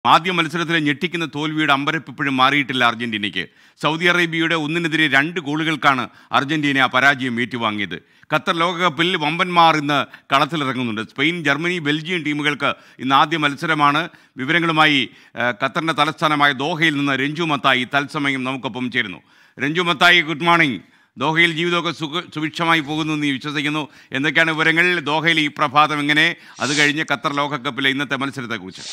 ആദ്യ മത്സരത്തിലെ ഞെട്ടിക്കുന്ന തോൽവിയുടെ അമ്പരപ്പ് ഇപ്പോഴും മാറിയിട്ടില്ല അർജന്റീനയ്ക്ക് സൗദി അറേബ്യയുടെ ഒന്നിനെതിരെ രണ്ട് ഗോളുകൾക്കാണ് അർജന്റീന ആ പരാജയം ഏറ്റുവാങ്ങിയത് ഖത്തർ ലോകകപ്പിൽ വമ്പന്മാർ ഇന്ന് കളത്തിലിറങ്ങുന്നുണ്ട് സ്പെയിൻ ജർമ്മനി ബെൽജിയം ടീമുകൾക്ക് ഇന്ന് ആദ്യ മത്സരമാണ് വിവരങ്ങളുമായി ആ, ഖത്തറിന്റെ തലസ്ഥാനമായ ദോഹയിൽ നിന്ന് രഞ്ജു മത്തായി തത്സമയം നമുക്കൊപ്പം ചേരുന്നു രഞ്ജു മത്തായി ഗുഡ് മോർണിംഗ് ദോഹയിൽ ജീവിതമൊക്കെ സുഖ സുഭിക്ഷമായി പോകുന്നു എന്ന് വിശ്വസിക്കുന്നു എന്തൊക്കെയാണ് വിവരങ്ങൾ ദോഹയിൽ ഈ പ്രഭാതം എങ്ങനെ അത് കഴിഞ്ഞ് ഖത്തർ ലോകകപ്പിലെ ഇന്നത്തെ മത്സരത്തെക്കുറിച്ച്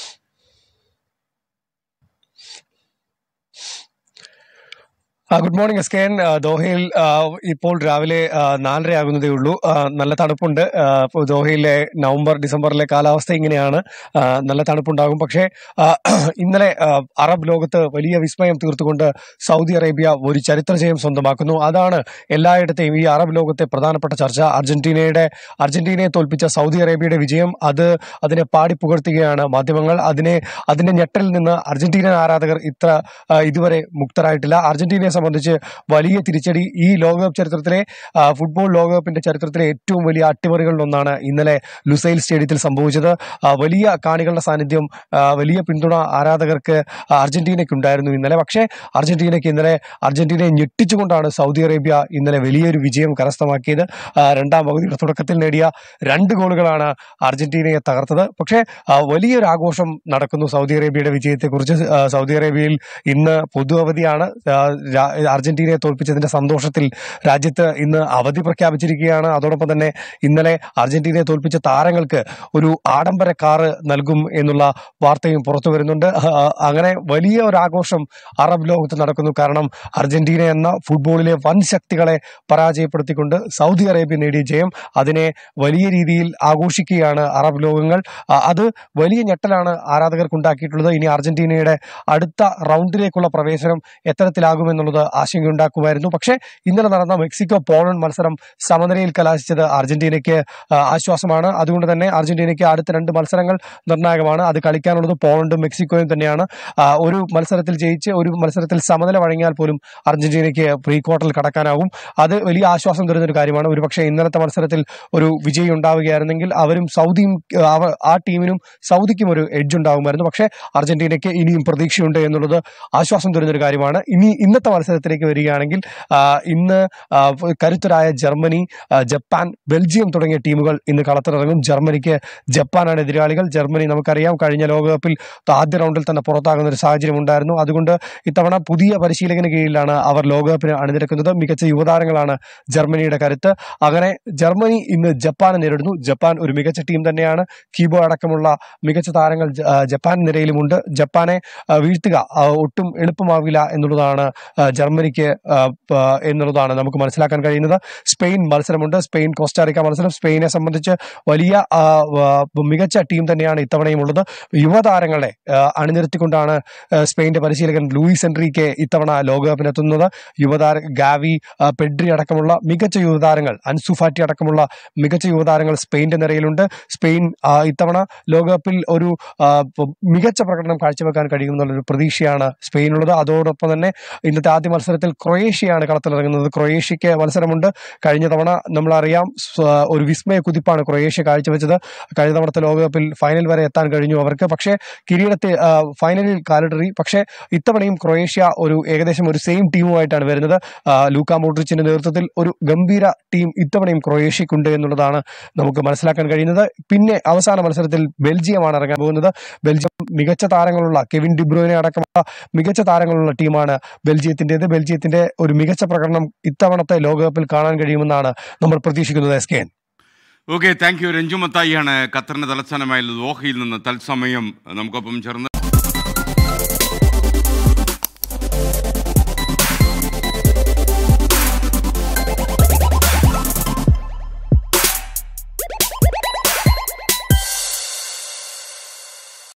ആ, good morning S K N ആ, ദോഹയിൽ ആ, ഇപ്പോൾ രാവിലെ ആ, നാലര ആകുന്നതേ ഉള്ളൂ ആ, നല്ല തണുപ്പുണ്ട് ആ, ഇപ്പോൾ ദോഹയിലെ നവംബർ ഡിസംബറിലെ കാലാവസ്ഥ ഇങ്ങനെയാണ് ആ, നല്ല തണുപ്പുണ്ടാകും പക്ഷേ ആ, ഇന്നലെ ആ, അറബ് ലോകത്ത് വലിയ വിസ്മയം തീർത്തുകൊണ്ട് സൗദി അറേബ്യ ഒരു ചരിത്ര ജയം സ്വന്തമാക്കുന്നു അതാണ് എല്ലായിടത്തെയും ഈ അറബ് ലോകത്തെ പ്രധാനപ്പെട്ട ചർച്ച അർജന്റീനയുടെ അർജന്റീനയെ തോൽപ്പിച്ച സൗദി അറേബ്യയുടെ വിജയം അത് അതിനെ പാടി പുകഴ്ത്തുകയാണ് മാധ്യമങ്ങൾ അതിനെ അതിന്റെ ഞെട്ടലിൽ നിന്ന് അർജന്റീനൻ ആരാധകർ ഇത്ര ആ, ഇതുവരെ മുക്തരായിട്ടില്ല അർജന്റീനയെ സംബന്ധിച്ച് വലിയ തിരിച്ചടി ഈ ലോകകപ്പ് ചരിത്രത്തിലെ ആ, ഫുട്ബോൾ ലോകകപ്പിന്റെ ചരിത്രത്തിലെ ഏറ്റവും വലിയ അട്ടിമറികളിലൊന്നാണ് ഇന്നലെ ലുസൈൽ സ്റ്റേഡിയത്തിൽ സംഭവിച്ചത് ആ, വലിയ കാണികളുടെ സാന്നിധ്യം ആ, വലിയ പിന്തുണ ആരാധകർക്ക് ആ, അർജന്റീനയ്ക്കുണ്ടായിരുന്നു ഇന്നലെ പക്ഷേ അർജന്റീനയ്ക്ക് ഇന്നലെ അർജന്റീനയെ ഞെട്ടിച്ചുകൊണ്ടാണ് സൗദി അറേബ്യ ഇന്നലെ വലിയൊരു വിജയം കരസ്ഥമാക്കിയത് ആ, രണ്ടാം പകുതിയുടെ തുടക്കത്തിൽ നേടിയ രണ്ട് ഗോളുകളാണ് അർജന്റീനയെ തകർത്തത് പക്ഷേ ആ, വലിയൊരു ആഘോഷം നടക്കുന്നു സൗദി അറേബ്യയുടെ വിജയത്തെക്കുറിച്ച് ആ, സൗദി അറേബ്യയിൽ ഇന്ന് പൊതു അവധിയാണ് ആ, രാ- അർജന്റീനയെ തോൽപ്പിച്ചതിന്റെ സന്തോഷത്തിൽ രാജ്യത്ത് ഇന്ന് അവധി പ്രഖ്യാപിച്ചിരിക്കുകയാണ് അതോടൊപ്പം തന്നെ ഇന്നലെ അർജന്റീനയെ തോൽപ്പിച്ച താരങ്ങൾക്ക് ഒരു ആഡംബര കാറ് നൽകും എന്നുള്ള വാർത്തയും പുറത്തു വരുന്നുണ്ട് ആ, അങ്ങനെ വലിയ ഒരു ആഘോഷം അറബ് ലോകത്ത് നടക്കുന്നു കാരണം അർജന്റീന എന്ന ഫുട്ബോളിലെ വൻ ശക്തികളെ പരാജയപ്പെടുത്തിക്കൊണ്ട് സൗദി അറേബ്യ നേടിയ ജയം അതിനെ വലിയ രീതിയിൽ ആഘോഷിക്കുകയാണ് അറബ് ലോകങ്ങൾ ആ, അത് വലിയ ഞെട്ടലാണ് ആരാധകർക്കുണ്ടാക്കിയിട്ടുള്ളത് ഇനി അർജന്റീനയുടെ അടുത്ത റൗണ്ടിലേക്കുള്ള പ്രവേശനം എത്തരത്തിലാകുമെന്നുള്ളത് ആശങ്കയുണ്ടാക്കുമായിരുന്നു പക്ഷേ ഇന്നലെ നടന്ന മെക്സിക്കോ പോളണ്ട് മത്സരം സമനിലയിൽ കലാശിച്ചത് അർജന്റീനയ്ക്ക് ആ, ആശ്വാസമാണ് അതുകൊണ്ട് തന്നെ അർജന്റീനയ്ക്ക് അടുത്ത രണ്ട് മത്സരങ്ങൾ നിർണായകമാണ് അത് കളിക്കാനുള്ളത് പോളണ്ടും മെക്സിക്കോയും തന്നെയാണ് ആ, ഒരു മത്സരത്തിൽ ജയിച്ച് ഒരു മത്സരത്തിൽ സമനില വഴങ്ങിയാൽ പോലും അർജന്റീനയ്ക്ക് പ്രീ ക്വാർട്ടറിൽ കടക്കാനാവും അത് വലിയ ആശ്വാസം തരുന്ന ഒരു കാര്യമാണ് ഒരുപക്ഷെ ഇന്നലത്തെ മത്സരത്തിൽ ഒരു വിജയി ഉണ്ടാവുകയായിരുന്നെങ്കിൽ അവരും സൗദിയും ആ, അവ- ആ ടീമിനും സൗദിക്കും ഒരു എഡ്ജ് ഉണ്ടാകുമായിരുന്നു പക്ഷേ അർജന്റീനയ്ക്ക് ഇനിയും പ്രതീക്ഷയുണ്ട് എന്നുള്ളത് ആശ്വാസം തരുന്ന ഒരു കാര്യമാണ് ഇനി ഇന്നത്തെ മത്സരത്തിലേക്ക് വരികയാണെങ്കിൽ ആ, ഇന്ന് ആ, കരുത്തരായ ജർമ്മനി ആ, ജപ്പാൻ ബെൽജിയം തുടങ്ങിയ ടീമുകൾ ഇന്ന് കളത്തിലിറങ്ങും ജർമ്മനിക്ക് ജപ്പാനാണ് എതിരാളികൾ ജർമ്മനി നമുക്കറിയാം കഴിഞ്ഞ ലോകകപ്പിൽ ആദ്യ റൗണ്ടിൽ തന്നെ പുറത്താകുന്ന ഒരു സാഹചര്യം ഉണ്ടായിരുന്നു അതുകൊണ്ട് ഇത്തവണ പുതിയ പരിശീലകന് കീഴിലാണ് അവർ ലോകകപ്പിന് അണിനിരക്കുന്നത് മികച്ച യുവതാരങ്ങളാണ് ജർമ്മനിയുടെ കരുത്ത് അങ്ങനെ ജർമ്മനി ഇന്ന് ജപ്പാനെ നേരിടുന്നു ജപ്പാൻ ഒരു മികച്ച ടീം തന്നെയാണ് കീബോ അടക്കമുള്ള മികച്ച താരങ്ങൾ ജ- ആ, ജപ്പാൻ നിരയിലുമുണ്ട് ജപ്പാനെ ആ, വീഴ്ത്തുക ആ, ഒട്ടും എളുപ്പമാവില്ല എന്നുള്ളതാണ് ആ, ജർമ്മനിക്ക് ആ, പ- എന്നുള്ളതാണ് നമുക്ക് മനസ്സിലാക്കാൻ കഴിയുന്നത് സ്പെയിൻ മത്സരമുണ്ട് സ്പെയിൻ കോസ്റ്റാറിക്ക മത്സരം സ്പെയിനെ സംബന്ധിച്ച് വലിയ ആ, ആ, മികച്ച ടീം തന്നെയാണ് ഇത്തവണയും ഉള്ളത് യുവതാരങ്ങളെ ആ, അണിനിരത്തിക്കൊണ്ടാണ് ആ, സ്പെയിന്റെ പരിശീലകൻ ലൂയിസ് എൻട്രിക്ക് ഇത്തവണ ലോകകപ്പിനെത്തുന്നത് യുവതാര ഗാവി ആ, പെഡ്രി അടക്കമുള്ള മികച്ച യുവതാരങ്ങൾ അൻസുഫാറ്റി അടക്കമുള്ള മികച്ച യുവതാരങ്ങൾ സ്പെയിന്റെ നിരയിലുണ്ട് സ്പെയിൻ ആ, ഇത്തവണ ലോകകപ്പിൽ ഒരു ആ, പ- മികച്ച പ്രകടനം കാഴ്ചവെക്കാൻ കഴിയുമെന്നുള്ളൊരു പ്രതീക്ഷയാണ് സ്പെയിനുള്ളത് അതോടൊപ്പം തന്നെ ഇന്നത്തെ ആദ്യ മത്സരത്തിൽ ക്രൊയേഷ്യയാണ് കളത്തിലിറങ്ങുന്നത് ക്രൊയേഷ്യക്ക് മത്സരമുണ്ട് കഴിഞ്ഞ തവണ നമ്മളറിയാം സ്വ- ഒരു വിസ്മയ കുതിപ്പാണ് ക്രൊയേഷ്യ കാഴ്ചവെച്ചത് കഴിഞ്ഞ തവണത്തെ ലോകകപ്പിൽ ഫൈനൽ വരെ എത്താൻ കഴിഞ്ഞു അവർക്ക് പക്ഷേ കിരീടത്തെ ആ, ഫൈനലിൽ കാലിടറി പക്ഷേ ഇത്തവണയും ക്രൊയേഷ്യ ഒരു ഏകദേശം ഒരു സെയിം ടീമുമായിട്ടാണ് വരുന്നത് ആ, ലൂക്ക മോഡ്രിച്ചിന്റെ നേതൃത്വത്തിൽ ഒരു ഗംഭീര ടീം ഇത്തവണയും ക്രൊയേഷ്യക്കുണ്ട് എന്നുള്ളതാണ് നമുക്ക് മനസ്സിലാക്കാൻ കഴിയുന്നത് പിന്നെ അവസാന മത്സരത്തിൽ ബെൽജിയമാണ് ഇറങ്ങാൻ പോകുന്നത് ബെൽജിയം മികച്ച താരങ്ങളുള്ള കെവിൻ ഡിബ്രോയിനെ അടക്കമുള്ള മികച്ച താരങ്ങളുള്ള ടീമാണ് ബെൽജിയത്തിൻ്റെത് ബെൽജിയത്തിന്റെ ഒരു മികച്ച പ്രകടനം ഇത്തവണത്തെ ലോകകപ്പിൽ കാണാൻ കഴിയുമെന്നാണ് നമ്മൾ പ്രതീക്ഷിക്കുന്നത് S K N okay thank you Ranju മത്തായിയാണ് ഖത്തറിന്റെ തലസ്ഥാനമായ ദോഹയിൽ നിന്ന് തത്സമയം നമുക്കൊപ്പം ചേർന്ന്